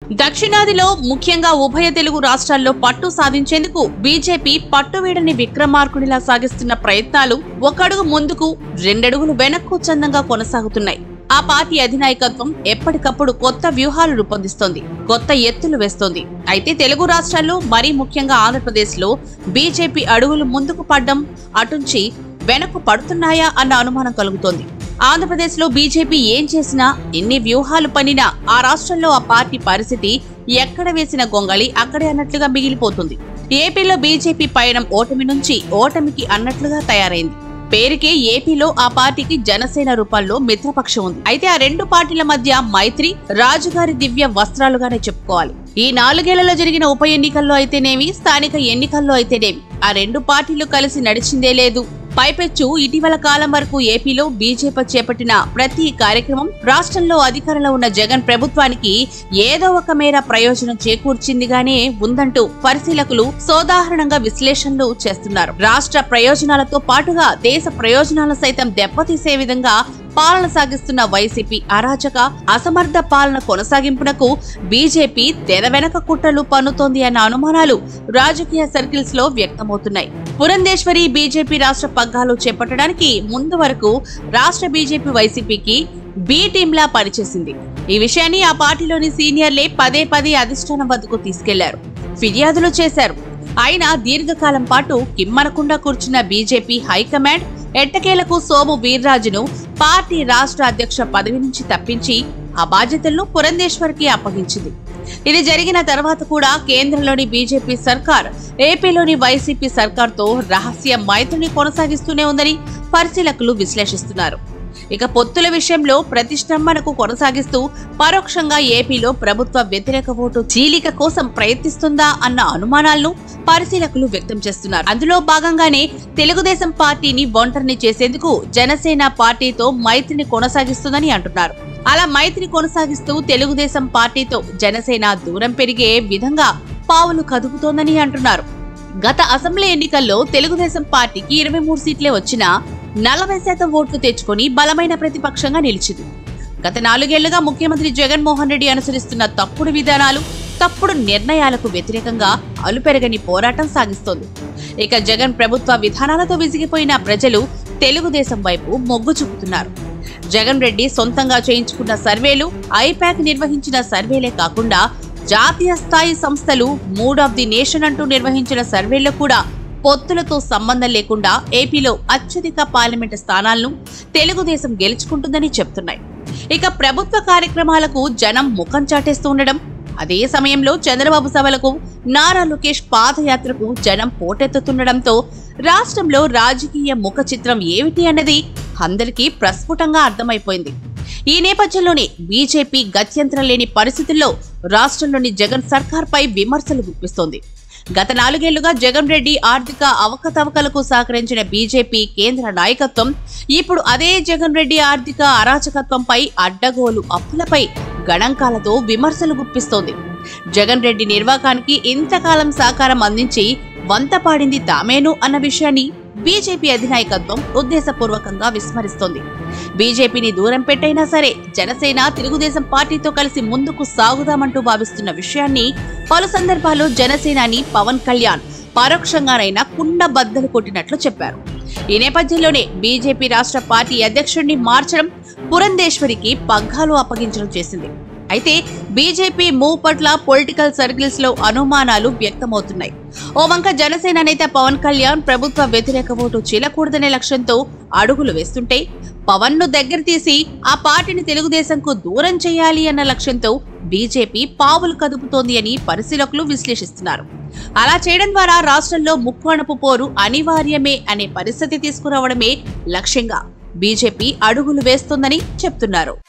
దక్షిణాదిలో ముఖ్యంగా ఉభయ తెలుగు రాష్ట్రాల్లో పట్టు సాధించేందుకు బీజేపీ పట్టువీడని విక్రమార్కుడిలా సాగిస్తున్న ప్రయత్నాలు ఒక అడుగు ముందుకు రెండడుగులు వెనక్కు చందంగా కొనసాగుతున్నాయి ఆ పార్టీ అధినాయకత్వం ఎప్పటికప్పుడు కొత్త వ్యూహాలు రూపొందిస్తోంది కొత్త ఎత్తులు వేస్తోంది అయితే తెలుగు రాష్ట్రాల్లో మరీ ముఖ్యంగా ఆంధ్రప్రదేశ్లో బీజేపీ అడుగులు ముందుకు పడ్డం అటుంచి వెనక్కు పడుతున్నాయా అన్న అనుమానం కలుగుతోంది ఆంధ్రప్రదేశ్లో బీజేపీ ఏం చేసినా ఎన్ని వ్యూహాలు పన్నినా ఆ రాష్ట్రంలో ఆ పార్టీ పరిస్థితి ఎక్కడ వేసిన గొంగళి అక్కడే అన్నట్లుగా మిగిలిపోతుంది ఏపీలో బీజేపీ పయనం ఓటమి నుంచి ఓటమికి అన్నట్లుగా తయారైంది పేరుకే ఏపీలో ఆ పార్టీకి జనసేన రూపంలో మిత్రపక్షం ఉంది అయితే ఆ రెండు పార్టీల మధ్య మైత్రి రాజుగారి దివ్య వస్త్రాలుగానే చెప్పుకోవాలి ఈ నాలుగేళ్లలో జరిగిన ఉప ఎన్నికల్లో అయితేనేమి స్థానిక ఎన్నికల్లో అయితేనేమి ఆ రెండు పార్టీలు కలిసి నడిచిందే లేదు పైపెచ్చు ఇటీవల కాలం వరకు ఏపీలో బీజేపీ చేపట్టిన ప్రతి కార్యక్రమం రాష్ట్రంలో అధికారంలో ఉన్న జగన్ ప్రభుత్వానికి ఏదో ఒక మేర ప్రయోజనం చేకూర్చిందిగానే ఉందంటూ పరిశీలకులు సోదాహరణంగా విశ్లేషణలు చేస్తున్నారు రాష్ట్ర ప్రయోజనాలతో పాటుగా దేశ ప్రయోజనాలను సైతం దెబ్బతీసే విధంగా పాలన సాగిస్తున్న వైసీపీ అరాచక అసమర్థ పాలన కొనసాగింపునకు బీజేపీ తెర వెనక కుట్రలు పన్నుతోంది అన్న అనుమానాలు రాజకీయ సర్కిల్స్ లో వ్యక్తమవుతున్నాయి పురంధేశ్వరి బీజేపీ రాష్ట్ర పగ్గాలు చేపట్టడానికి ముందు వరకు రాష్ట్ర బీజేపీ వైసీపీకి బి టీంలా పనిచేసింది ఈ విషయాన్ని ఆ పార్టీలోని సీనియర్లే పదే పదే అధిష్టానం వద్దకు తీసుకెళ్లారు ఫిర్యాదులు చేశారు అయినా దీర్ఘకాలం పాటు కిమ్మనకుండా కూర్చున్న బీజేపీ హైకమాండ్ ఎట్టకేలకు సోము వీర్రాజును పార్టీ రాష్ట్ర అధ్యక్ష పదవి నుంచి తప్పించి ఆ బాధ్యతలను పురంధేశ్వర్కి అప్పగించింది ఇది జరిగిన తర్వాత కూడా కేంద్రంలోని బీజేపీ సర్కార్ ఏపీలోని వైసీపీ సర్కార్తో రహస్య మైత్రిని కొనసాగిస్తూనే ఉందని పరిశీలకులు విశ్లేషిస్తున్నారు ఇక పొత్తుల విషయంలో ప్రతిష్టంభనకు కొనసాగిస్తూ పరోక్షంగా ఏపీలో ప్రభుత్వ వ్యతిరేక ఓటు చీలిక కోసం ప్రయత్నిస్తుందా అన్న అనుమానాలను పరిశీలకులు వ్యక్తం చేస్తున్నారు అందులో భాగంగానే తెలుగుదేశం పార్టీని ఒంటరిని చేసేందుకు జనసేన పార్టీతో మైత్రిని కొనసాగిస్తుందని అంటున్నారు అలా మైత్రి కొనసాగిస్తూ తెలుగుదేశం పార్టీతో జనసేన దూరం పెరిగే విధంగా పావులు కదుపుతోందని అంటున్నారు గత అసెంబ్లీ ఎన్నికల్లో తెలుగుదేశం పార్టీకి ఇరవై మూడు సీట్లే వచ్చినా నలభై శాతం ఓట్లు తెచ్చుకొని బలమైన ప్రతిపక్షంగా నిలిచింది గత నాలుగేళ్లుగా ముఖ్యమంత్రి జగన్మోహన్ రెడ్డి అనుసరిస్తున్న తప్పుడు విధానాలు తప్పుడు నిర్ణయాలకు వ్యతిరేకంగా అలుపెరగని పోరాటం సాగిస్తోంది ఇక జగన్ ప్రభుత్వ విధానాలతో విసిగిపోయిన ప్రజలు తెలుగుదేశం వైపు మొగ్గు చూపుతున్నారు జగన్ రెడ్డి సొంతంగా చేయించుకున్న సర్వేలు ఐపాక్ నిర్వహించిన సర్వేలే కాకుండా జాతీయ స్థాయి సంస్థలు మూడ్ ఆఫ్ ది నేషన్ అంటూ నిర్వహించిన సర్వేల్లో కూడా పొత్తులతో సంబంధం లేకుండా ఏపీలో అత్యధిక పార్లమెంటు స్థానాలను తెలుగుదేశం గెలుచుకుంటుందని చెప్తున్నాయి ఇక ప్రభుత్వ కార్యక్రమాలకు జనం ముఖం చాటేస్తూ ఉండడం అదే సమయంలో చంద్రబాబు సభలకు నారా లోకేష్ పాదయాత్రకు జనం పోటెత్తుతుండడంతో రాష్ట్రంలో రాజకీయ ముఖ చిత్రం ఏమిటి అన్నది అందరికీ ప్రస్ఫుటంగా అర్థమైపోయింది ఈ నేపథ్యంలోనే బీజేపీ గత్యంతరం లేని పరిస్థితుల్లో రాష్ట్రంలోని జగన్ సర్కార్పై విమర్శలు గుప్పిస్తోంది గత నాలుగేళ్లుగా జగన్ రెడ్డి ఆర్థిక అవకతవకలకు సహకరించిన బీజేపీ కేంద్ర నాయకత్వం ఇప్పుడు అదే జగన్ రెడ్డి ఆర్థిక అరాచకత్వంపై అడ్డగోలు అప్పులపై గణాంకాలతో విమర్శలు గుప్పిస్తోంది జగన్ రెడ్డి నిర్వాకానికి ఇంతకాలం సహకారం అందించి వంత పాడింది తామేను అన్న విషయాన్ని బీజేపీ అధినాయకత్వం ఉద్దేశపూర్వకంగా విస్మరిస్తోంది బీజేపీని దూరం పెట్టైనా సరే జనసేన తెలుగుదేశం పార్టీతో కలిసి ముందుకు సాగుదామంటూ భావిస్తున్న విషయాన్ని పలు సందర్భాల్లో జనసేనాని పవన్ కళ్యాణ్ పరోక్షంగానైనా కుండ బద్దలు కొట్టినట్లు చెప్పారు ఈ నేపథ్యంలోనే బీజేపీ రాష్ట్ర పార్టీ అధ్యక్షుడిని మార్చడం పురంధేశ్వరికి పగ్గాలు అప్పగించడం చేసింది అయితే బీజేపీ మూవ్ పట్ల పొలిటికల్ సర్కిల్స్ లో అనుమానాలు వ్యక్తమవుతున్నాయి ఓ వంక జనసేన నేత పవన్ కళ్యాణ్ ప్రభుత్వ వ్యతిరేక ఓటు చీలకూడదనే లక్ష్యంతో అడుగులు వేస్తుంటే పవన్ ను దగ్గర తీసి ఆ పార్టీని తెలుగుదేశంకు దూరం చేయాలి అన్న లక్ష్యంతో బీజేపీ పావులు కదుపుతోంది అని పరిశీలకులు విశ్లేషిస్తున్నారు అలా చేయడం ద్వారా రాష్ట్రంలో ముక్కోణపు పోరు అనివార్యమే అనే పరిస్థితి తీసుకురావడమే లక్ష్యంగా బీజేపీ అడుగులు వేస్తోందని చెప్తున్నారు